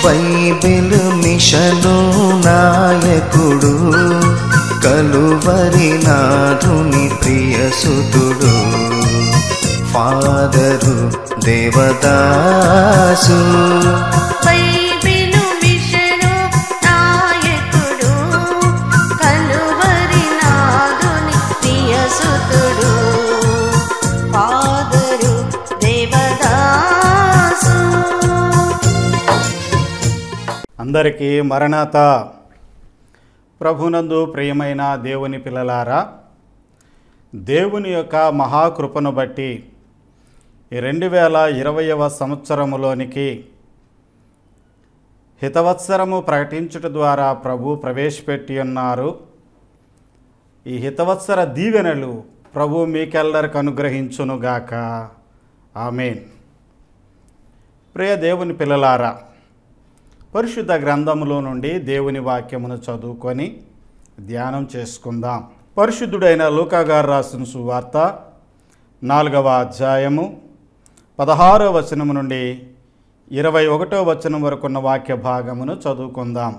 Bible mission నాయకుడు కలువరి నాథుని ప్రియసుతుడు ఫాదరు దేవదాసు బైబిలు మిషను నాయకుడు కలువరి నాదుని ప్రియసుతుడు ఫాదరు దేవదాసు అందరికీ మరణాత ప్రభునందు ప్రియమైన దేవుని పిల్లలారా దేవుని యొక్క మహాకృపను బట్టి ఈ రెండు వేల ఇరవయవ సంవత్సరములోనికి హితవత్సరము ప్రకటించుట ద్వారా ప్రభు ప్రవేశపెట్టి ఉన్నారు ఈ హితవత్సర దీవెనలు ప్రభు మీకెల్లరికి అనుగ్రహించునుగాక ఆమెన్ ప్రియ దేవుని పిల్లలారా పరిశుద్ధ గ్రంథములో నుండి దేవుని వాక్యమును చదువుకొని ధ్యానం చేసుకుందాం పరిశుద్ధుడైన లూకా గారు రాసిన సువార్త నాలుగవ అధ్యాయము పదహారవ వచనము నుండి ఇరవై ఒకటో వచనం వరకున్న వాక్య భాగమును చదువుకుందాం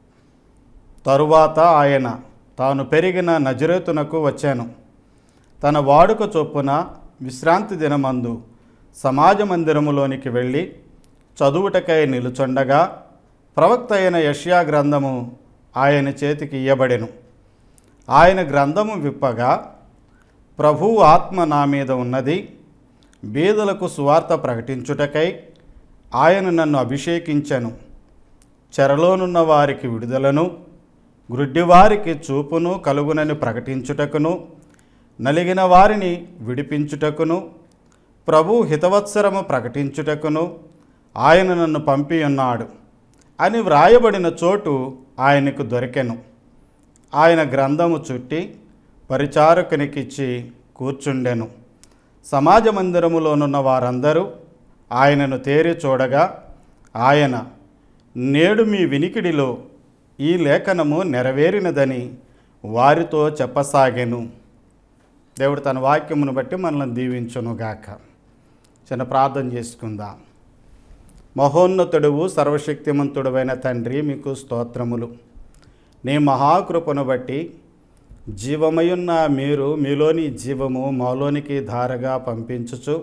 తరువాత ఆయన తాను పెరిగిన నజరేతునకు వచ్చాను తన వాడుక చొప్పున విశ్రాంతి దినమందు సమాజ మందిరములోనికి వెళ్ళి చదువుటకై నిలుచుండగా ప్రవక్త అయిన యష్యా గ్రంథము ఆయన చేతికి ఇయ్యబడెను ఆయన గ్రంథము విప్పగా ప్రభువు ఆత్మ నా మీద ఉన్నది బీదలకు సువార్త ప్రకటించుటకై ఆయన నన్ను అభిషేకించెను చెరలోనున్న వారికి విడుదలను గ్రుడ్డివారికి చూపును కలుగునని ప్రకటించుటకును నలిగిన వారిని విడిపించుటకును ప్రభు హితవత్సరము ప్రకటించుటకును ఆయన నన్ను పంపి ఉన్నాడు అని వ్రాయబడిన చోటు ఆయనకు దొరికెను ఆయన గ్రంథము చుట్టి పరిచారకునికిచ్చి కూర్చుండెను సమాజ మందిరములోనున్న వారందరూ ఆయనను తేరి చూడగా ఆయన నేడు మీ వినికిడిలో ఈ లేఖనము నెరవేరినదని వారితో చెప్పసాగెను దేవుడు తన వాక్యమును బట్టి మనల్ని దీవించునుగాక చిన్న ప్రార్థన చేసుకుందాం మహోన్నతుడువు సర్వశక్తిమంతుడువైన తండ్రి మీకు స్తోత్రములు నీ మహాకృపను బట్టి జీవమయున్న మీరు మీలోని జీవము మాలోనికి ధారగా పంపించుచు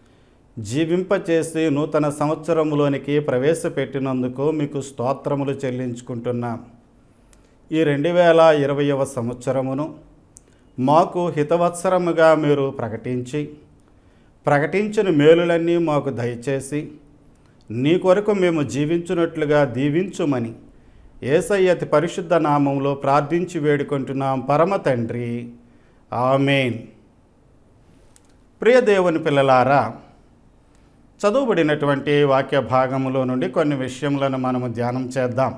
జీవింపచేసి నూతన సంవత్సరములోనికి ప్రవేశపెట్టినందుకు మీకు స్తోత్రములు చెల్లించుకుంటున్నాం ఈ రెండు వేల ఇరవయవ సంవత్సరమును మాకు హితవత్సరముగా మీరు ప్రకటించి ప్రకటించిన మేలులన్నీ మాకు దయచేసి నీ కొరకు మేము జీవించున్నట్లుగా దీవించుమని ఏసయ్య అతి పరిశుద్ధ నామంలో ప్రార్థించి వేడుకుంటున్నాం పరమ తండ్రి ఆమెన్ ప్రియ దేవుని పిల్లలారా చదువుబడినటువంటి వాక్య భాగములో నుండి కొన్ని విషయములను మనము ధ్యానం చేద్దాం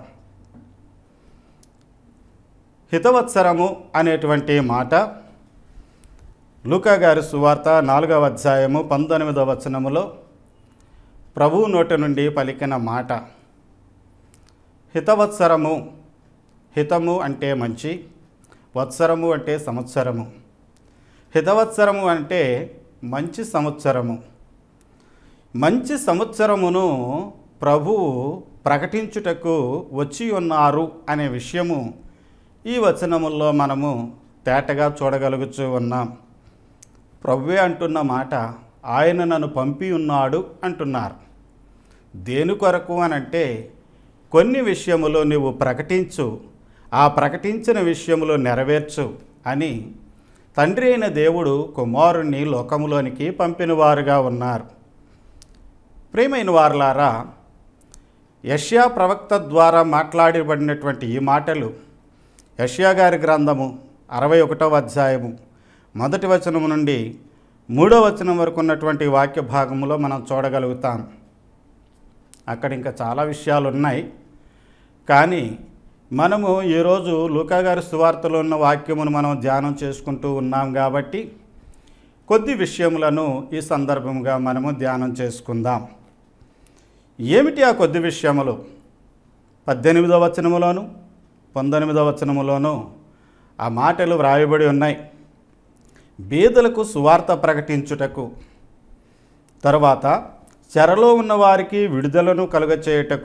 హితవత్సరము అనేటువంటి మాట లూకా గారి సువార్త నాలుగవ అధ్యాయము పంతొమ్మిదవ వచనములో ప్రభువు నోటి నుండి పలికిన మాట హితవత్సరము హితము అంటే మంచి వత్సరము అంటే సంవత్సరము హితవత్సరము అంటే మంచి సంవత్సరము మంచి సంవత్సరమును ప్రభువు ప్రకటించుటకు వచ్చి ఉన్నారు అనే విషయము ఈ వచనముల్లో మనము తేటగా చూడగలుగుతూ ఉన్నాం ప్రభువే అంటున్న మాట ఆయన నన్ను పంపి ఉన్నాడు అంటున్నారు దేని కొరకు అని అంటే కొన్ని విషయములు నువ్వు ప్రకటించు ఆ ప్రకటించిన విషయములు నెరవేర్చు అని తండ్రి అయిన దేవుడు కుమారుణ్ణి లోకములోనికి పంపినవారుగా ఉన్నారు ప్రేమైన వారులారా యష్యా ప్రవక్త ద్వారా మాట్లాడబడినటువంటి ఈ మాటలు యష్యా గారి గ్రంథము అరవై ఒకటవ అధ్యాయము మొదటి వచనము నుండి మూడో వచనం వరకు ఉన్నటువంటి వాక్య భాగములో మనం చూడగలుగుతాం అక్కడ ఇంకా చాలా విషయాలు ఉన్నాయి కానీ మనము ఈరోజు లూకా గారి సువార్తలో ఉన్న వాక్యమును మనం ధ్యానం చేసుకుంటూ ఉన్నాం కాబట్టి కొద్ది విషయములను ఈ సందర్భంగా మనము ధ్యానం చేసుకుందాం ఏమిటి ఆ కొద్ది విషయములు పద్దెనిమిదవ వచనములోను పంతొమ్మిదవ వచనములోను ఆ మాటలు వ్రాయబడి ఉన్నాయి బీదలకు సువార్త ప్రకటించుటకు తర్వాత చెరలో ఉన్న వారికి విడుదలను కలుగచేయుటకు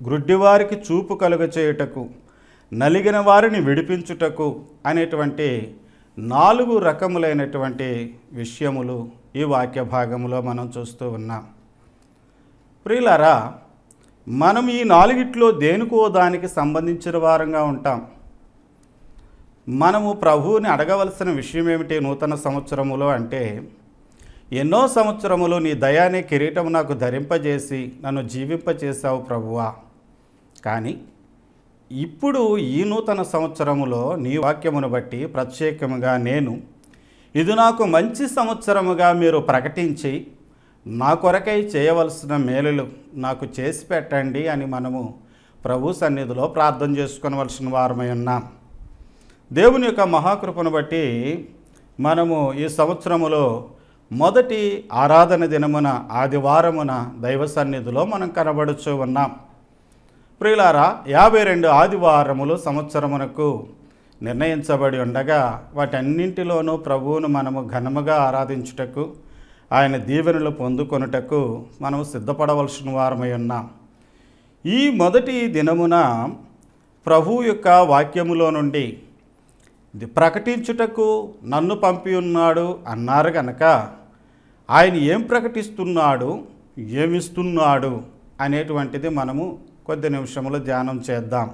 గ్రుడ్డివారికి చూపు కలుగ చేయుటకు నలిగిన వారిని విడిపించుటకు అనేటువంటి నాలుగు రకములైనటువంటి విషయములు ఈ వాక్య భాగంలో మనం చూస్తూ ఉన్నాం ప్రియులారా మనం ఈ నాలుగిట్లో దేనికో దానికి సంబంధించిన వారంగా ఉంటాం మనము ప్రభువుని అడగవలసిన విషయం ఏమిటి నూతన సంవత్సరములో అంటే ఎన్నో సంవత్సరములు నీ దయానే కిరీటం నాకు ధరింపజేసి నన్ను జీవింపచేశావు ప్రభువా కానీ ఇప్పుడు ఈ నూతన సంవత్సరములో నీ వాక్యమును బట్టి ప్రత్యేకముగా నేను ఇది నాకు మంచి సంవత్సరముగా మీరు ప్రకటించి నా కొరకై చేయవలసిన మేలులు నాకు చేసి పెట్టండి అని మనము ప్రభు సన్నిధిలో ప్రార్థన చేసుకొనవలసిన వారమై ఉన్నాం దేవుని యొక్క మహాకృపను బట్టి మనము ఈ సంవత్సరములో మొదటి ఆరాధన దినమున ఆదివారమున దైవ సన్నిధిలో మనం కనబడుచు ఉన్నాం ప్రియులారా యాభై రెండు ఆదివారములు సంవత్సరమునకు నిర్ణయించబడి ఉండగా వాటన్నింటిలోనూ ప్రభువును మనము ఘనముగా ఆరాధించుటకు ఆయన దీవెనలు పొందుకొనుటకు మనము సిద్ధపడవలసిన వారమై ఉన్నాం ఈ మొదటి దినమున ప్రభు యొక్క వాక్యములో నుండి ఇది ప్రకటించుటకు నన్ను పంపి ఉన్నాడు అన్నారు గనక ఆయన ఏం ప్రకటిస్తున్నాడు ఏమిస్తున్నాడు అనేటువంటిది మనము కొద్ది నిమిషములు ధ్యానం చేద్దాం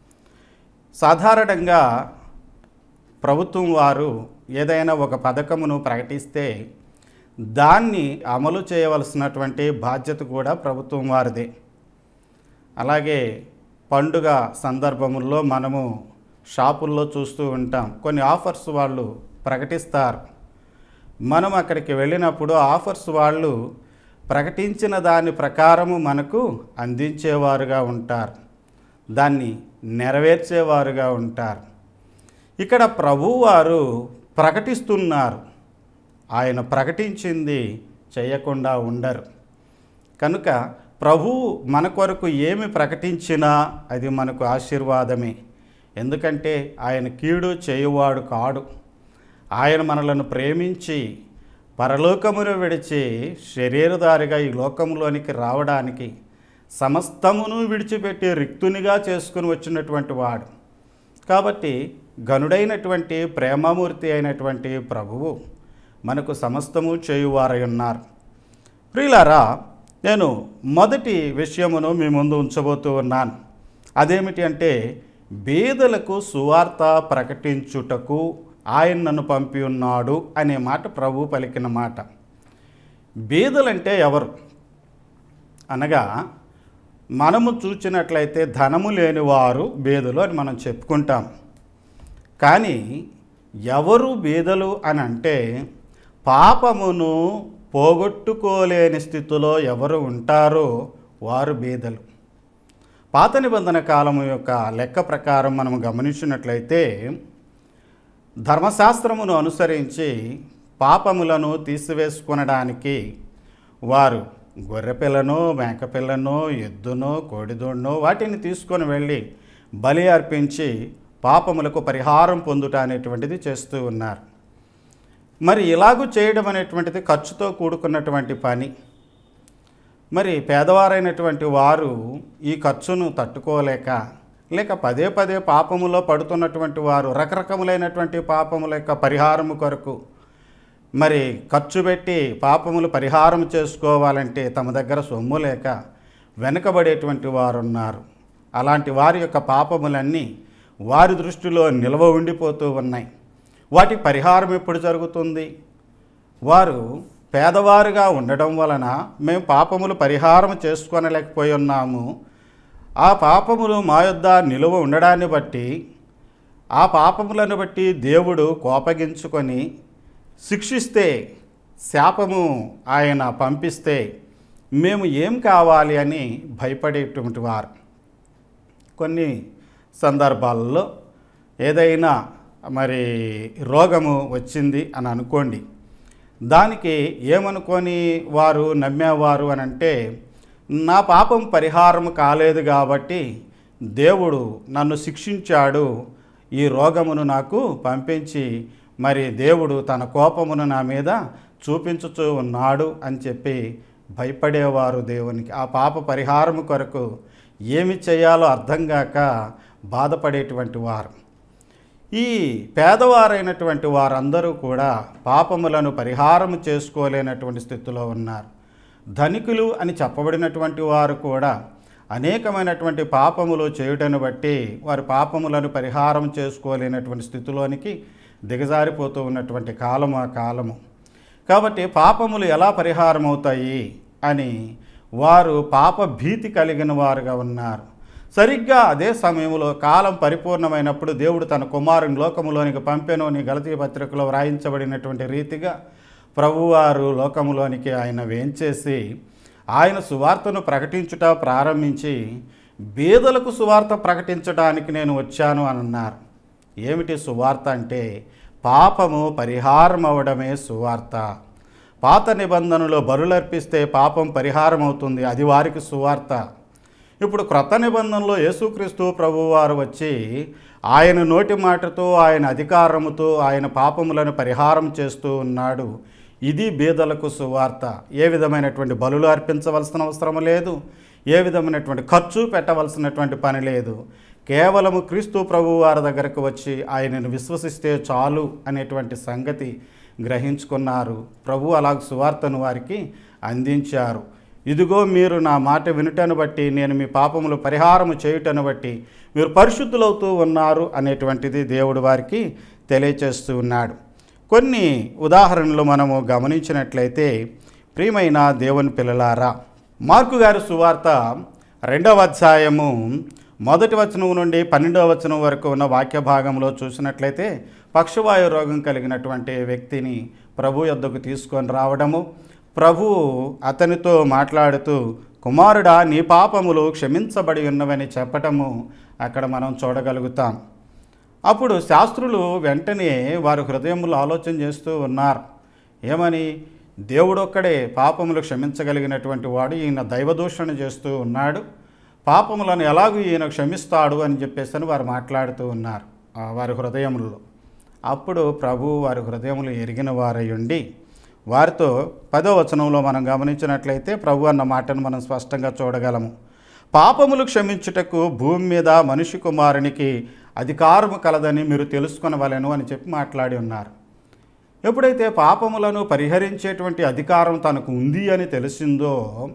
సాధారణంగా ప్రభుత్వం వారు ఏదైనా ఒక పథకమును ప్రకటిస్తే దాన్ని అమలు చేయవలసినటువంటి బాధ్యత కూడా ప్రభుత్వం వారిదే అలాగే పండుగ సందర్భముల్లో మనము షాపుల్లో చూస్తూ ఉంటాం కొన్ని ఆఫర్స్ వాళ్ళు ప్రకటిస్తారు మనం అక్కడికి వెళ్ళినప్పుడు ఆఫర్స్ వాళ్ళు ప్రకటించిన దాని ప్రకారము మనకు అందించేవారుగా ఉంటారు దాన్ని నెరవేర్చేవారుగా ఉంటారు ఇక్కడ ప్రభువారు ప్రకటిస్తున్నారు ఆయన ప్రకటించింది చేయకుండా ఉండరు కనుక ప్రభు మన కొరకు ఏమి ప్రకటించినా అది మనకు ఆశీర్వాదమే ఎందుకంటే ఆయన కీడు చేయువాడు కాడు ఆయన మనలను ప్రేమించి పరలోకమును విడిచి శరీరధారిగా ఈ లోకంలోనికి రావడానికి సమస్తమును విడిచిపెట్టి రిక్తునిగా చేసుకుని వచ్చినటువంటి వాడు కాబట్టి గనుడైనటువంటి ప్రేమమూర్తి అయినటువంటి ప్రభువు మనకు సమస్తము చేయువారై ఉన్నారు ప్రియులారా నేను మొదటి విషయమును మీ ముందు ఉంచబోతూ ఉన్నాను అదేమిటి అంటే బీదలకు సువార్త ప్రకటించుటకు ఆయన నన్ను పంపి ఉన్నాడు అనే మాట ప్రభు పలికిన మాట బీదలంటే ఎవరు అనగా మనము చూచినట్లయితే ధనము లేని వారు బీదలు అని మనం చెప్పుకుంటాం కానీ ఎవరు బీదలు అని అంటే పాపమును పోగొట్టుకోలేని స్థితిలో ఎవరు ఉంటారో వారు బీదలు పాత నిబంధన కాలము యొక్క లెక్క ప్రకారం మనం గమనించినట్లయితే ధర్మశాస్త్రమును అనుసరించి పాపములను తీసివేసుకొనడానికి వారు గొర్రెపిల్లను మేకపిల్లను ఎద్దును కోడిదోడును వాటిని తీసుకొని వెళ్ళి బలి అర్పించి పాపములకు పరిహారం పొందుట అనేటువంటిది చేస్తూ ఉన్నారు మరి ఇలాగూ చేయడం అనేటువంటిది ఖర్చుతో కూడుకున్నటువంటి పని మరి పేదవారైనటువంటి వారు ఈ ఖర్చును తట్టుకోలేక లేక పదే పదే పాపములో పడుతున్నటువంటి వారు రకరకములైనటువంటి పాపముల యొక్క పరిహారము కొరకు మరి ఖర్చు పెట్టి పాపములు పరిహారం చేసుకోవాలంటే తమ దగ్గర సొమ్ము లేక వెనుకబడేటువంటి వారు ఉన్నారు అలాంటి వారి యొక్క పాపములన్నీ వారి దృష్టిలో నిల్వ ఉండిపోతూ ఉన్నాయి వాటి పరిహారం ఎప్పుడు జరుగుతుంది వారు పేదవారుగా ఉండడం వలన మేము పాపములు పరిహారం చేసుకొనలేకపోయి ఉన్నాము ఆ పాపములు మా యొద్ద నిలువ ఉండడాన్ని బట్టి ఆ పాపములను బట్టి దేవుడు కోపగించుకొని శిక్షిస్తే శాపము ఆయన పంపిస్తే మేము ఏం కావాలి అని భయపడేటువంటి వారు కొన్ని సందర్భాల్లో ఏదైనా మరి రోగము వచ్చింది అని అనుకోండి దానికి ఏమనుకొని వారు నమ్మేవారు అని అంటే నా పాపం పరిహారం కాలేదు కాబట్టి దేవుడు నన్ను శిక్షించాడు ఈ రోగమును నాకు పంపించి మరి దేవుడు తన కోపమును నా మీద చూపించుతూ ఉన్నాడు అని చెప్పి భయపడేవారు దేవునికి ఆ పాప పరిహారము కొరకు ఏమి చేయాలో అర్థం కాక బాధపడేటువంటి వారు ఈ పేదవారైనటువంటి వారందరూ కూడా పాపములను పరిహారం చేసుకోలేనటువంటి స్థితిలో ఉన్నారు ధనికులు అని చెప్పబడినటువంటి వారు కూడా అనేకమైనటువంటి పాపములు చేయుటను బట్టి వారి పాపములను పరిహారం చేసుకోలేనటువంటి స్థితిలోనికి దిగజారిపోతూ ఉన్నటువంటి కాలము ఆ కాలము కాబట్టి పాపములు ఎలా పరిహారం అవుతాయి అని వారు పాప భీతి కలిగిన వారుగా ఉన్నారు సరిగ్గా అదే సమయంలో కాలం పరిపూర్ణమైనప్పుడు దేవుడు తన కుమారుని లోకములోనికి పంపెను అని గలతీ పత్రికలో వ్రాయించబడినటువంటి రీతిగా ప్రభువారు లోకములోనికి ఆయన వేంచేసి ఆయన సువార్తను ప్రకటించుట ప్రారంభించి బీదలకు సువార్త ప్రకటించడానికి నేను వచ్చాను అని అన్నారు ఏమిటి సువార్త అంటే పాపము పరిహారం అవడమే సువార్త పాత నిబంధనలో బరులర్పిస్తే పాపం పరిహారం అవుతుంది అది వారికి సువార్త ఇప్పుడు క్రొత్త నిబంధనలో యేసుక్రీస్తు ప్రభువారు వచ్చి ఆయన నోటి మాటతో ఆయన అధికారముతో ఆయన పాపములను పరిహారం చేస్తూ ఉన్నాడు ఇది బీదలకు సువార్త ఏ విధమైనటువంటి బలులు అర్పించవలసిన అవసరం లేదు ఏ విధమైనటువంటి ఖర్చు పెట్టవలసినటువంటి పని లేదు కేవలము క్రీస్తు ప్రభు వారి దగ్గరకు వచ్చి ఆయనను విశ్వసిస్తే చాలు అనేటువంటి సంగతి గ్రహించుకున్నారు ప్రభు అలాగ సువార్తను వారికి అందించారు ఇదిగో మీరు నా మాట వినుటను బట్టి నేను మీ పాపములు పరిహారము చేయుటను బట్టి మీరు పరిశుద్ధులవుతూ ఉన్నారు అనేటువంటిది దేవుడు వారికి తెలియచేస్తూ ఉన్నాడు కొన్ని ఉదాహరణలు మనము గమనించినట్లయితే ప్రియమైన దేవుని పిల్లలారా మార్కు గారి సువార్త రెండవ అధ్యాయము మొదటి వచనం నుండి పన్నెండవ వచనం వరకు ఉన్న వాక్య భాగంలో చూసినట్లయితే పక్షవాయు రోగం కలిగినటువంటి వ్యక్తిని ప్రభు యొద్దకు తీసుకొని రావడము ప్రభు అతనితో మాట్లాడుతూ కుమారుడా నీ పాపములు క్షమించబడి ఉన్నవని చెప్పటము అక్కడ మనం చూడగలుగుతాం అప్పుడు శాస్త్రులు వెంటనే వారి హృదయములు ఆలోచన చేస్తూ ఉన్నారు ఏమని దేవుడొక్కడే పాపములు క్షమించగలిగినటువంటి వాడు ఈయన దైవదూషణ చేస్తూ ఉన్నాడు పాపములను ఎలాగూ ఈయన క్షమిస్తాడు అని చెప్పేసి అని వారు మాట్లాడుతూ ఉన్నారు ఆ వారి హృదయములలో అప్పుడు ప్రభు వారి హృదయములు ఎరిగిన వారై ఉండి వారితో పదో వచనంలో మనం గమనించినట్లయితే ప్రభు అన్న మాటను మనం స్పష్టంగా చూడగలము పాపములు క్షమించుటకు భూమి మీద మనిషి కుమారునికి అధికారము కలదని మీరు తెలుసుకొనవలెను అని చెప్పి మాట్లాడి ఉన్నారు ఎప్పుడైతే పాపములను పరిహరించేటువంటి అధికారం తనకు ఉంది అని తెలిసిందో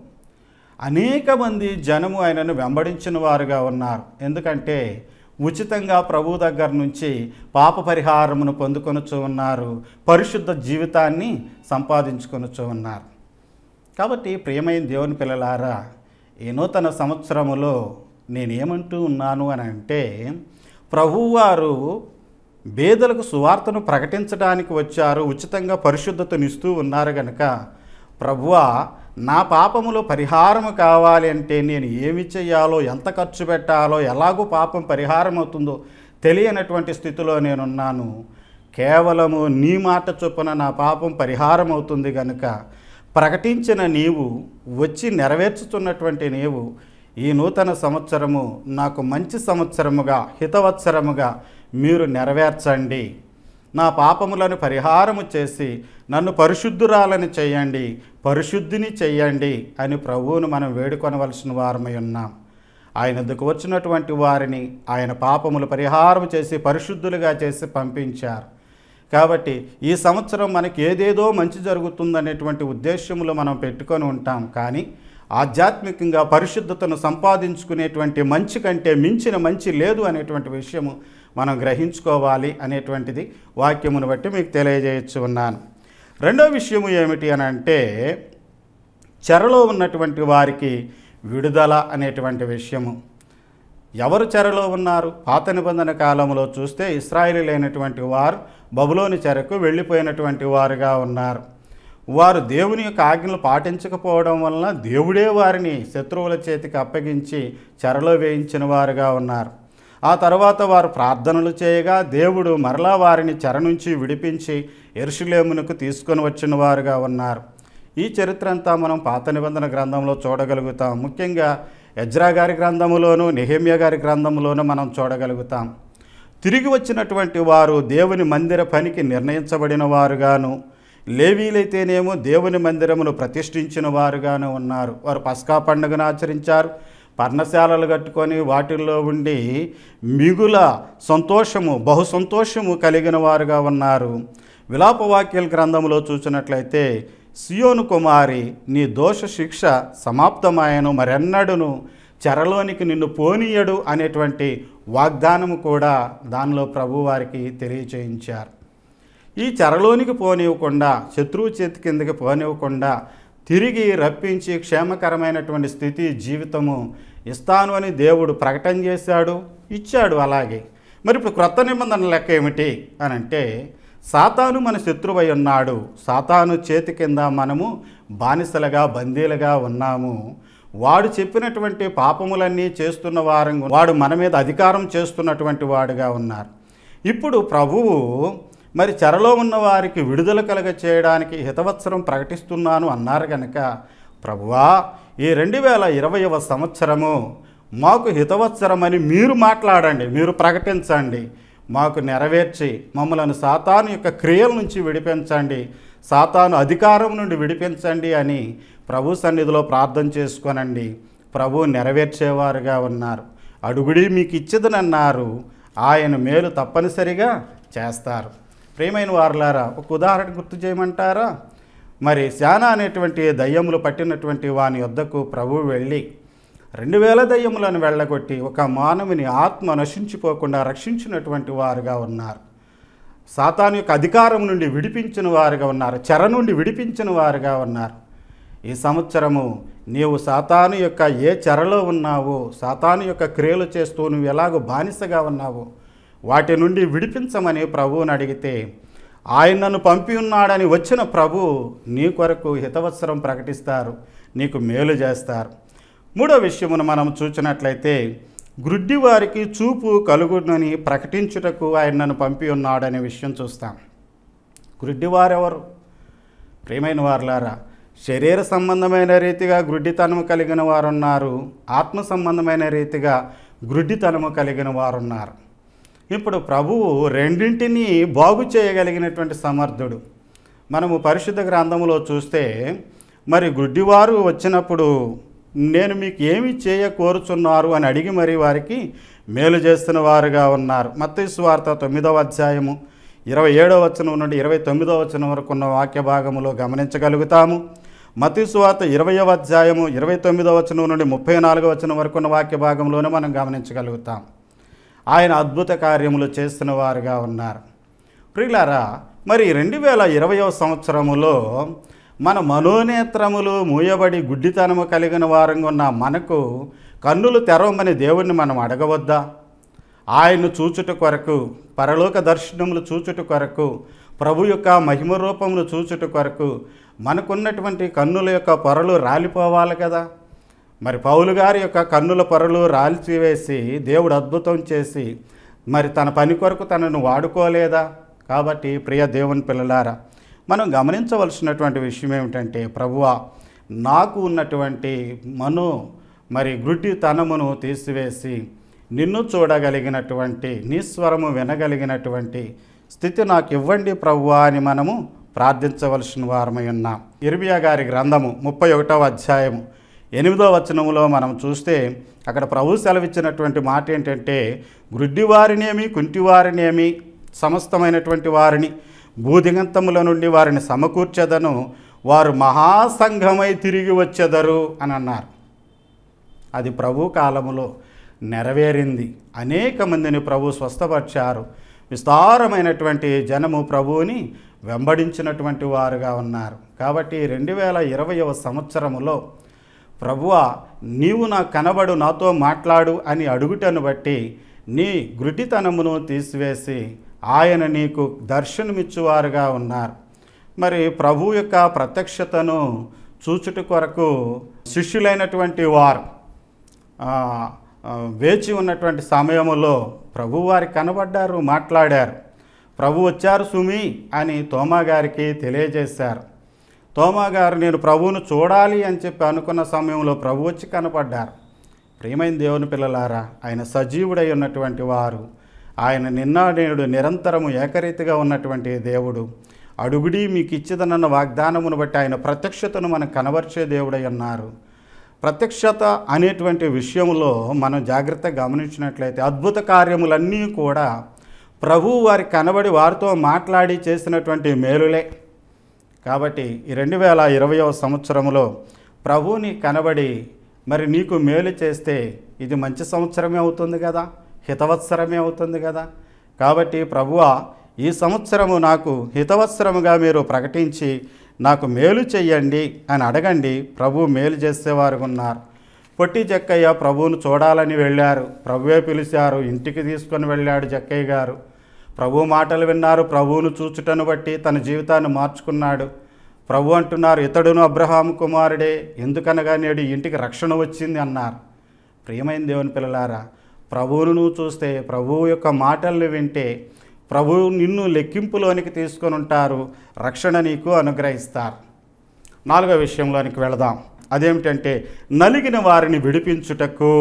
అనేక మంది జనము ఆయనను వెంబడించిన వారుగా ఉన్నారు ఎందుకంటే ఉచితంగా ప్రభు దగ్గర నుంచి పాప పరిహారమును పొందుకొనుచు ఉన్నారు పరిశుద్ధ జీవితాన్ని సంపాదించుకొనుచు ఉన్నారు కాబట్టి ప్రియమైన దేవుని పిల్లలారా ఈ నూతన సంవత్సరములో నేనేమంటూ ఉన్నాను అని అంటే ప్రభువారు బేదలకు సువార్తను ప్రకటించడానికి వచ్చారు ఉచితంగా పరిశుద్ధతనిస్తూ ఉన్నారు గనక ప్రభువా నా పాపములో పరిహారము కావాలి అంటే నేను ఏమి చేయాలో ఎంత ఖర్చు పెట్టాలో ఎలాగో పాపం పరిహారం అవుతుందో తెలియనటువంటి స్థితిలో నేనున్నాను కేవలము నీ మాట చొప్పున నా పాపం పరిహారం అవుతుంది గనుక ప్రకటించిన నీవు వచ్చి నెరవేర్చుతున్నటువంటి నీవు ఈ నూతన సంవత్సరము నాకు మంచి సంవత్సరముగా హితవత్సరముగా మీరు నెరవేర్చండి నా పాపములను పరిహారము చేసి నన్ను పరిశుద్ధురాలని చేయండి పరిశుద్ధిని చెయ్యండి అని ప్రభువును మనం వేడుకొనవలసిన వారమై ఉన్నాం ఆయన వద్దకు వచ్చినటువంటి వారిని ఆయన పాపములు పరిహారం చేసి పరిశుద్ధులుగా చేసి పంపించారు కాబట్టి ఈ సంవత్సరం మనకి ఏదేదో మంచి జరుగుతుందనేటువంటి ఉద్దేశములు మనం పెట్టుకొని ఉంటాం కానీ ఆధ్యాత్మికంగా పరిశుద్ధతను సంపాదించుకునేటువంటి మంచి కంటే మించిన మంచి లేదు అనేటువంటి విషయము మనం గ్రహించుకోవాలి అనేటువంటిది వాక్యమును బట్టి మీకు తెలియజేయచ్చు ఉన్నాను రెండో విషయము ఏమిటి అని అంటే చెరలో ఉన్నటువంటి వారికి విడుదల అనేటువంటి విషయము ఎవరు చెరలో ఉన్నారు పాత నిబంధన కాలంలో చూస్తే ఇస్రాయిలీలైనటువంటి వారు బబులోని చెరకు వెళ్ళిపోయినటువంటి వారుగా ఉన్నారు వారు దేవుని యొక్క ఆజ్ఞలు పాటించకపోవడం వలన దేవుడే వారిని శత్రువుల చేతికి అప్పగించి చెరలో వేయించిన వారుగా ఉన్నారు ఆ తర్వాత వారు ప్రార్థనలు చేయగా దేవుడు మరలా వారిని చెర నుంచి విడిపించి ఎరుషులేమునకు తీసుకొని వచ్చిన వారుగా ఉన్నారు ఈ చరిత్ర అంతా మనం పాత నిబంధన గ్రంథంలో చూడగలుగుతాం ముఖ్యంగా ఎజ్రా గారి గ్రంథములోను నెహేమియా గారి గ్రంథములోను మనం చూడగలుగుతాం తిరిగి వచ్చినటువంటి వారు దేవుని మందిర పనికి నిర్ణయించబడిన వారుగాను లేవీలైతేనేమో దేవుని మందిరమును ప్రతిష్ఠించిన వారుగాను ఉన్నారు వారు పస్కా పండుగను ఆచరించారు పర్ణశాలలు కట్టుకొని వాటిల్లో ఉండి మిగుల సంతోషము బహు సంతోషము కలిగిన వారుగా ఉన్నారు విలాపవాక్యాల గ్రంథంలో చూసినట్లయితే సియోను కుమారి నీ దోష శిక్ష సమాప్తమాయను మరెన్నడును చెరలోనికి నిన్ను పోనీయడు అనేటువంటి వాగ్దానము కూడా దానిలో ప్రభువారికి తెలియచేయించారు ఈ చెరలోనికి పోనివ్వకుండా శత్రువు చేతి కిందకి పోనివ్వకుండా తిరిగి రప్పించి క్షేమకరమైనటువంటి స్థితి జీవితము ఇస్తాను అని దేవుడు ప్రకటన చేశాడు ఇచ్చాడు అలాగే మరి ఇప్పుడు క్రొత్త నిబంధన లెక్క ఏమిటి అని అంటే సాతాను మన శత్రువై ఉన్నాడు సాతాను చేతి కింద మనము బానిసలుగా బందీలుగా ఉన్నాము వాడు చెప్పినటువంటి పాపములన్నీ చేస్తున్న వారం వాడు మన మీద అధికారం చేస్తున్నటువంటి వాడుగా ఉన్నారు ఇప్పుడు ప్రభువు మరి చెరలో ఉన్న వారికి విడుదల కలగ చేయడానికి హితవత్సరం ప్రకటిస్తున్నాను అన్నారు కనుక ప్రభువా ఈ రెండు వేల ఇరవైవ సంవత్సరము మాకు హితవత్సరమని మీరు మాట్లాడండి మీరు ప్రకటించండి మాకు నెరవేర్చి మమ్మలను సాతాను యొక్క క్రియల నుంచి విడిపించండి సాతాను అధికారం నుండి విడిపించండి అని ప్రభు సన్నిధిలో ప్రార్థన చేసుకోనండి ప్రభు నెరవేర్చేవారుగా ఉన్నారు అడుగుడి మీకు ఇచ్చదనన్నారు ఆయన మేలు తప్పనిసరిగా చేస్తారు ప్రియమైన వారులారా ఒక ఉదాహరణ గుర్తు చేయమంటారా మరి శానా అనేటువంటి దయ్యములు పట్టినటువంటి వాని వద్దకు ప్రభువు వెళ్ళి రెండు వేల దయ్యములను వెళ్ళగొట్టి ఒక మానవుని ఆత్మ నశించిపోకుండా రక్షించినటువంటి వారుగా ఉన్నారు సాతాను యొక్క అధికారం నుండి విడిపించిన వారుగా ఉన్నారు చెర నుండి విడిపించిన వారుగా ఉన్నారు ఈ సంవత్సరము నీవు సాతాను యొక్క ఏ చెరలో ఉన్నావో సాతాను యొక్క క్రియలు చేస్తూ నువ్వు ఎలాగో బానిసగా ఉన్నావో వాటి నుండి విడిపించమని ప్రభువుని అడిగితే ఆయన నన్ను పంపి ఉన్నాడని వచ్చిన ప్రభు నీ కొరకు హితవత్సరం ప్రకటిస్తారు నీకు మేలు చేస్తారు మూడో విషయమును మనం చూసినట్లయితే గ్రుడ్డి వారికి చూపు కలుగునని ప్రకటించుటకు ఆయన నన్ను పంపి ఉన్నాడనే విషయం చూస్తాం గ్రుడ్డివారెవరు ప్రియమైన వారులారా శరీర సంబంధమైన రీతిగా గ్రుడ్డితనము కలిగిన వారు ఉన్నారు ఆత్మ సంబంధమైన రీతిగా గ్రుడ్డితనము కలిగిన వారు ఉన్నారు ఇప్పుడు ప్రభువు రెండింటినీ బాగు చేయగలిగినటువంటి సమర్థుడు మనము పరిశుద్ధ గ్రంథములో చూస్తే మరి గుడ్డివారు వచ్చినప్పుడు నేను మీకు ఏమి చేయ కోరుచున్నారు అని అడిగి మరి వారికి మేలు చేస్తున్న వారుగా ఉన్నారు మత్తయి వార్త తొమ్మిదవ అధ్యాయము ఇరవై ఏడవ వచనం నుండి ఇరవై తొమ్మిదవ వచనం వరకు ఉన్న వాక్య భాగములో గమనించగలుగుతాము మత్తయి సువార్త ఇరవయవ అధ్యాయము ఇరవై తొమ్మిదవ వచనం నుండి ముప్పై నాలుగవ వచనం వరకు ఉన్న వాక్య భాగంలోనే మనం గమనించగలుగుతాం ఆయన అద్భుత కార్యములు చేస్తున్న వారుగా ఉన్నారు ప్రియులారా మరి రెండు వేల ఇరవయవ సంవత్సరములో మన మనోనేత్రములు మూయబడి గుడ్డితనము కలిగిన వారంగా ఉన్న మనకు కన్నులు తెరవమని దేవుణ్ణి మనం అడగవద్దా ఆయన్ను చూచుట కొరకు పరలోక దర్శనములు చూచుట కొరకు ప్రభు యొక్క మహిమ రూపములు చూచుట కొరకు మనకున్నటువంటి కన్నుల యొక్క పొరలు రాలిపోవాలి కదా మరి పౌలు గారి యొక్క కన్నుల పొరలు రాల్చివేసి దేవుడు అద్భుతం చేసి మరి తన పని కొరకు తనను వాడుకోలేదా కాబట్టి ప్రియ దేవుని పిల్లలారా మనం గమనించవలసినటువంటి విషయం ఏమిటంటే ప్రభువా నాకు ఉన్నటువంటి మను మరి గుడ్డితనమును తీసివేసి నిన్ను చూడగలిగినటువంటి నీ స్వరము వినగలిగినటువంటి స్థితి నాకు ఇవ్వండి ప్రభువా అని మనము ప్రార్థించవలసిన వారమై ఉన్నాం ఇర్మియా గారి గ్రంథము ముప్పై ఒకటవ అధ్యాయము ఎనిమిదో వచనములో మనం చూస్తే అక్కడ ప్రభు సెలవిచ్చినటువంటి మాట ఏంటంటే గ్రుడ్డివారినేమి కుంటివారినేమి సమస్తమైనటువంటి వారిని భూదిగంతముల నుండి వారిని సమకూర్చెదను వారు మహాసంఘమై తిరిగి వచ్చెదరు అని అన్నారు అది ప్రభు కాలములో నెరవేరింది అనేక మందిని ప్రభు స్వస్థపరిచారు విస్తారమైనటువంటి జనము ప్రభువుని వెంబడించినటువంటి వారుగా ఉన్నారు కాబట్టి రెండు వేల ఇరవయవ సంవత్సరములో ప్రభువా నీవు నా కనబడు నాతో మాట్లాడు అని అడుగుటను బట్టి నీ గురిటితనమును తీసివేసి ఆయన నీకు దర్శనమిచ్చువారుగా ఉన్నారు మరి ప్రభు యొక్క ప్రత్యక్షతను చూచుట కొరకు శిష్యులైనటువంటి వారు ఆ, ఆ, వేచి ఉన్నటువంటి సమయములో ప్రభు వారికి కనబడ్డారు మాట్లాడారు ప్రభు వచ్చారు సుమి అని తోమా గారికి తెలియజేశారు తోమా గారు నేను ప్రభువును చూడాలి అని చెప్పి అనుకున్న సమయంలో ప్రభు వచ్చి కనపడ్డారు ప్రియమైన దేవుని పిల్లలారా ఆయన సజీవుడై ఉన్నటువంటి వారు ఆయన నిన్న నేడు నిరంతరము ఏకరీతిగా ఉన్నటువంటి దేవుడు అడుగుడి మీకు ఇచ్చిదనన్న వాగ్దానమును బట్టి ఆయన ప్రత్యక్షతను మనకు కనబరిచే దేవుడై ఉన్నారు ప్రత్యక్షత అనేటువంటి విషయంలో మనం జాగ్రత్తగా గమనించినట్లయితే అద్భుత కార్యములన్నీ కూడా ప్రభువు వారి కనబడి వారితో మాట్లాడి చేసినటువంటి మేలులే కాబట్టి ఈ రెండు వేల ఇరవయవ సంవత్సరంలో ప్రభువుని కనబడి మరి నీకు మేలు చేస్తే ఇది మంచి సంవత్సరమే అవుతుంది కదా హితవత్సరమే అవుతుంది కదా కాబట్టి ప్రభువ ఈ సంవత్సరము నాకు హితవత్సరముగా మీరు ప్రకటించి నాకు మేలు చెయ్యండి అని అడగండి ప్రభు మేలు చేసేవారు ఉన్నారు పొట్టి జక్కయ్య ప్రభువును చూడాలని వెళ్ళారు ప్రభువే పిలిచారు ఇంటికి తీసుకొని వెళ్ళాడు జక్కయ్య గారు ప్రభు మాటలు విన్నారు ప్రభువును చూచుటను బట్టి తన జీవితాన్ని మార్చుకున్నాడు ప్రభు అంటున్నారు ఇతడును అబ్రహాం కుమారుడే ఎందుకనగా నేడు ఇంటికి రక్షణ వచ్చింది అన్నారు ప్రియమైన దేవుని పిల్లలారా ప్రభువును నువ్వు చూస్తే ప్రభువు యొక్క మాటలను వింటే ప్రభువు నిన్ను లెక్కింపులోనికి తీసుకొని ఉంటారు రక్షణ నీకు అనుగ్రహిస్తారు నాలుగో విషయంలోనికి వెళదాం అదేమిటంటే నలిగిన వారిని విడిపించుటకు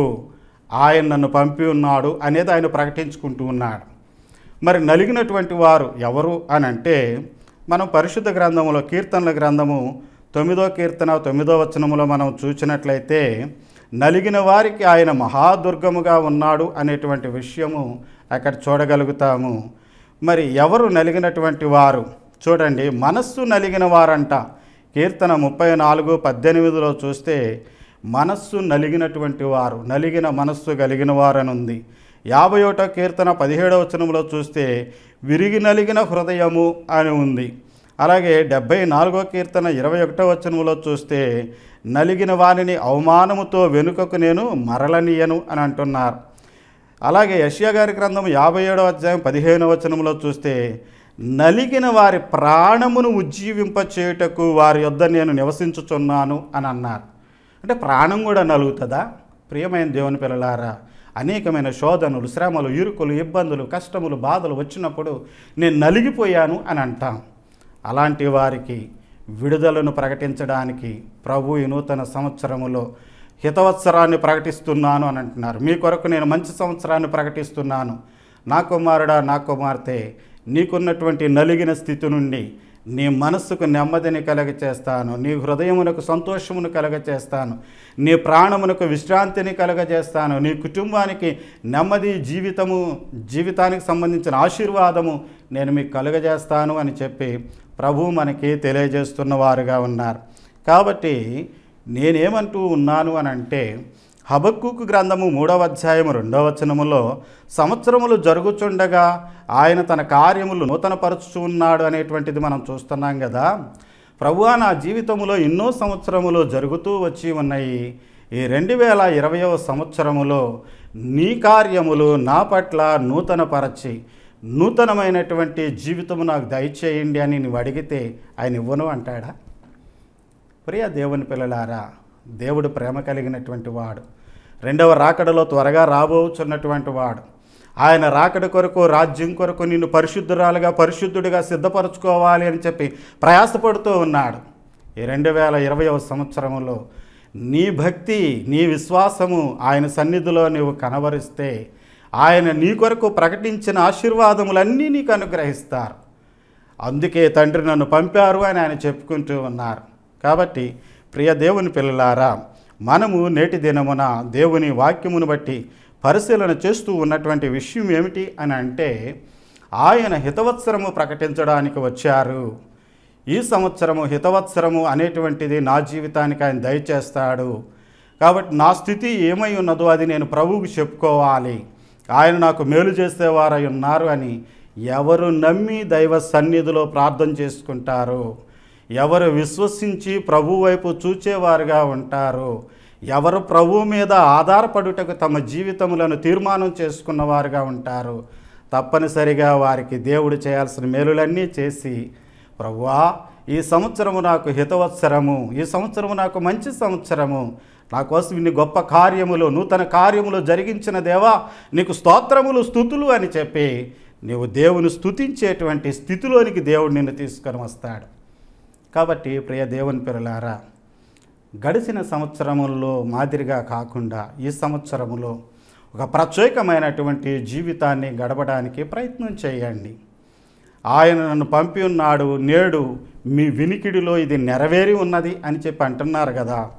ఆయన నన్ను పంపి ఉన్నాడు అనేది ఆయన ప్రకటించుకుంటూ ఉన్నాడు మరి నలిగినటువంటి వారు ఎవరు అని అంటే మనం పరిశుద్ధ గ్రంథములో కీర్తనల గ్రంథము తొమ్మిదో కీర్తన తొమ్మిదో వచనములో మనం చూసినట్లయితే నలిగిన వారికి ఆయన మహాదుర్గముగా ఉన్నాడు అనేటువంటి విషయము అక్కడ చూడగలుగుతాము మరి ఎవరు నలిగినటువంటి వారు చూడండి మనస్సు నలిగిన వారంట కీర్తన ముప్పై నాలుగు పద్దెనిమిదిలో చూస్తే మనస్సు నలిగినటువంటి వారు నలిగిన మనస్సు కలిగిన వారని ఉంది యాభై ఒకటో కీర్తన పదిహేడవ వచనంలో చూస్తే విరిగి నలిగిన హృదయము అని ఉంది అలాగే డెబ్బై నాలుగో కీర్తన ఇరవై ఒకటో వచనంలో చూస్తే నలిగిన వారిని అవమానముతో వెనుకకు నేను మరలనీయను అని అంటున్నారు అలాగే యష్యా గారి గ్రంథం యాభై ఏడవ అధ్యాయం పదిహేనవ వచనంలో చూస్తే నలిగిన వారి ప్రాణమును ఉజ్జీవింప చేయుటకు వారి యొద్ద నేను నివసించుచున్నాను అని అన్నారు అంటే ప్రాణం కూడా నలుగుతుందా ప్రియమైన దేవుని పిల్లలారా అనేకమైన శోధనలు శ్రమలు ఇరుకులు ఇబ్బందులు కష్టములు బాధలు వచ్చినప్పుడు నేను నలిగిపోయాను అని అంటాం అలాంటి వారికి విడుదలను ప్రకటించడానికి ప్రభు ఈ నూతన సంవత్సరములో హితవత్సరాన్ని ప్రకటిస్తున్నాను అని అంటున్నారు మీ కొరకు నేను మంచి సంవత్సరాన్ని ప్రకటిస్తున్నాను నా కుమారుడా నా కుమార్తె నీకున్నటువంటి నలిగిన స్థితి నుండి నీ మనస్సుకు నెమ్మదిని కలగ చేస్తాను నీ హృదయమునకు సంతోషమును కలగ చేస్తాను నీ ప్రాణమునకు విశ్రాంతిని కలగజేస్తాను నీ కుటుంబానికి నెమ్మది జీవితము జీవితానికి సంబంధించిన ఆశీర్వాదము నేను మీకు కలుగజేస్తాను అని చెప్పి ప్రభు మనకి తెలియజేస్తున్న వారుగా ఉన్నారు కాబట్టి నేనేమంటూ ఉన్నాను అని అంటే హబక్కుకు గ్రంథము మూడవ అధ్యాయము రెండవ వచనములో సంవత్సరములు జరుగుచుండగా ఆయన తన కార్యములు నూతనపరుచుచు ఉన్నాడు అనేటువంటిది మనం చూస్తున్నాం కదా ప్రభువా నా జీవితంలో ఎన్నో సంవత్సరములు జరుగుతూ వచ్చి ఉన్నాయి ఈ రెండు వేల ఇరవయవ సంవత్సరములో నీ కార్యములు నా పట్ల నూతనపరచి నూతనమైనటువంటి జీవితము నాకు దయచేయండి అని నువ్వు అడిగితే ఆయన ఇవ్వను అంటాడా ప్రియ దేవుని పిల్లలారా దేవుడు ప్రేమ కలిగినటువంటి వాడు రెండవ రాకడలో త్వరగా రాబోచున్నటువంటి వాడు ఆయన రాకడ కొరకు రాజ్యం కొరకు నిన్ను పరిశుద్ధురాలుగా పరిశుద్ధుడిగా సిద్ధపరచుకోవాలి అని చెప్పి ప్రయాసపడుతూ ఉన్నాడు ఈ రెండు వేల ఇరవయవ సంవత్సరంలో నీ భక్తి నీ విశ్వాసము ఆయన సన్నిధిలో నీవు కనబరిస్తే ఆయన నీ కొరకు ప్రకటించిన ఆశీర్వాదములన్నీ నీకు అనుగ్రహిస్తారు అందుకే తండ్రి నన్ను పంపారు అని ఆయన చెప్పుకుంటూ ఉన్నారు కాబట్టి ప్రియ దేవుని పిల్లలారా మనము నేటి దినమున దేవుని వాక్యమును బట్టి పరిశీలన చేస్తూ ఉన్నటువంటి విషయం ఏమిటి అని అంటే ఆయన హితవత్సరము ప్రకటించడానికి వచ్చారు ఈ సంవత్సరము హితవత్సరము అనేటువంటిది నా జీవితానికి ఆయన దయచేస్తాడు కాబట్టి నా స్థితి ఏమై ఉన్నదో అది నేను ప్రభువుకు చెప్పుకోవాలి ఆయన నాకు మేలు చేసేవారై ఉన్నారు అని ఎవరు నమ్మి దైవ సన్నిధిలో ప్రార్థన చేసుకుంటారో ఎవరు విశ్వసించి ప్రభు వైపు చూచేవారుగా ఉంటారో ఎవరు ప్రభు మీద ఆధారపడుటకు తమ జీవితములను తీర్మానం చేసుకున్నవారుగా ఉంటారు తప్పనిసరిగా వారికి దేవుడు చేయాల్సిన మేలులన్నీ చేసి ప్రభువా ఈ సంవత్సరము నాకు హితవత్సరము ఈ సంవత్సరము నాకు మంచి సంవత్సరము నా కోసం ఇన్ని గొప్ప కార్యములు నూతన కార్యములు జరిగించిన దేవా నీకు స్తోత్రములు స్థుతులు అని చెప్పి నీవు దేవుని స్థుతించేటువంటి స్థితిలోనికి దేవుడు నిన్ను తీసుకొని వస్తాడు కాబట్టి ప్రియ దేవుని పిల్లలారా గడిచిన సంవత్సరముల్లో మాదిరిగా కాకుండా ఈ సంవత్సరములో ఒక ప్రత్యేకమైనటువంటి జీవితాన్ని గడపడానికి ప్రయత్నం చేయండి ఆయన నన్ను పంపి ఉన్నాడు నేడు మీ వినికిడిలో ఇది నెరవేరి ఉన్నది అని చెప్పి అంటున్నారు కదా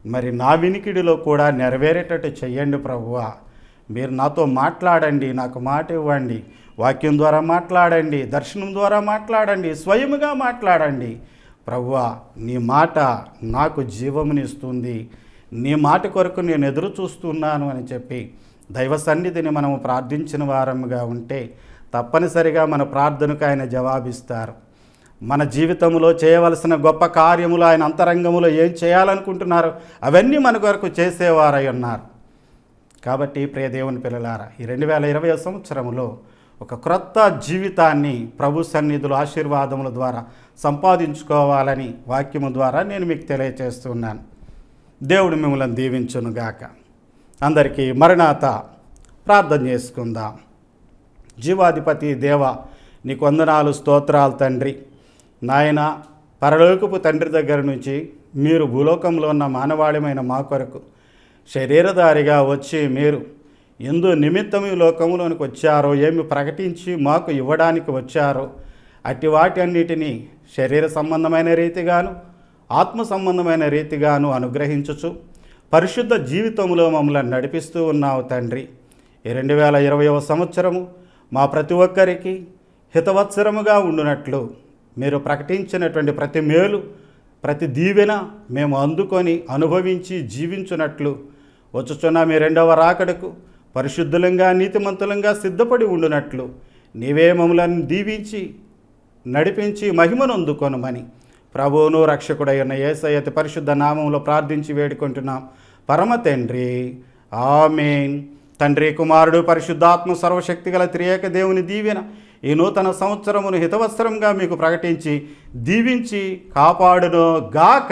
మరి నా వినికిడిలో కూడా నెరవేరేటట్టు చెయ్యండి ప్రభువా మీరు నాతో మాట్లాడండి నాకు మాట ఇవ్వండి వాక్యం ద్వారా మాట్లాడండి దర్శనం ద్వారా మాట్లాడండి స్వయముగా మాట్లాడండి ప్రభువా నీ మాట నాకు జీవమునిస్తుంది నీ మాట కొరకు నేను ఎదురు చూస్తున్నాను అని చెప్పి దైవ సన్నిధిని మనము ప్రార్థించిన వారముగా ఉంటే తప్పనిసరిగా మన ప్రార్థనకు ఆయన జవాబిస్తారు మన జీవితంలో చేయవలసిన గొప్ప కార్యములు ఆయన అంతరంగములో ఏం చేయాలనుకుంటున్నారో అవన్నీ మన కొరకు చేసేవారై ఉన్నారు కాబట్టి ప్రియ దేవుని పిల్లలారా ఈ రెండు వేల ఇరవై సంవత్సరంలో ఒక క్రొత్త జీవితాన్ని ప్రభు సన్నిధులు ఆశీర్వాదముల ద్వారా సంపాదించుకోవాలని వాక్యము ద్వారా నేను మీకు తెలియచేస్తున్నాను దేవుడు మిమ్మల్ని దీవించునుగాక అందరికీ మరణాత ప్రార్థన చేసుకుందాం జీవాధిపతి దేవ నీకు వందనాలు స్తోత్రాలు తండ్రి నాయన పరలోకపు తండ్రి దగ్గర నుంచి మీరు భూలోకంలో ఉన్న మానవాళిమైన మా కొరకు శరీరధారిగా వచ్చి మీరు ఎందు నిమిత్తం ఈ లోకంలోనికి వచ్చారో ఏమి ప్రకటించి మాకు ఇవ్వడానికి వచ్చారో అట్టి వాటి అన్నిటినీ శరీర సంబంధమైన రీతిగాను ఆత్మ సంబంధమైన రీతిగాను అనుగ్రహించుచు పరిశుద్ధ జీవితంలో మమ్మల్ని నడిపిస్తూ ఉన్నావు తండ్రి ఈ రెండు వేల ఇరవయవ సంవత్సరము మా ప్రతి ఒక్కరికి హితవత్సరముగా ఉండునట్లు మీరు ప్రకటించినటువంటి ప్రతి మేలు ప్రతి దీవెన మేము అందుకొని అనుభవించి జీవించున్నట్లు వచ్చుచున్న మీ రెండవ రాకడకు పరిశుద్ధులంగా నీతిమంతులంగా సిద్ధపడి ఉండునట్లు నీవే మమ్మలను దీవించి నడిపించి మహిమను అందుకొనమని ప్రభువును రక్షకుడైన యేసయ్య అతి పరిశుద్ధ నామంలో ప్రార్థించి వేడుకుంటున్నాం పరమ తండ్రి ఆమెన్ తండ్రి కుమారుడు పరిశుద్ధాత్మ సర్వశక్తి గల త్రియేక దేవుని దీవెన ఈ నూతన సంవత్సరమును హితవస్త్రంగా మీకు ప్రకటించి దీవించి కాపాడును గాక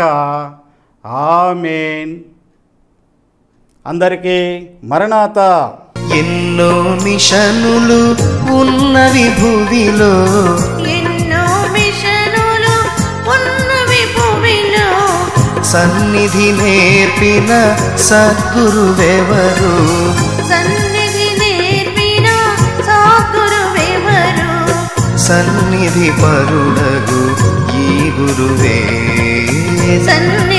ఆమెన్ అందరికీ మరణాత ఎన్నో మిషనులు ఉన్నవి భూమిలో ఎన్నో మిషనులు ఉన్నవి భూమిలో సన్నిధి నేర్పిన సద్గురువెవరు సన్నిధి నేర్పిన సాగురువెవరు సన్నిధి పరుడగు ఈ గురువే సన్నిధి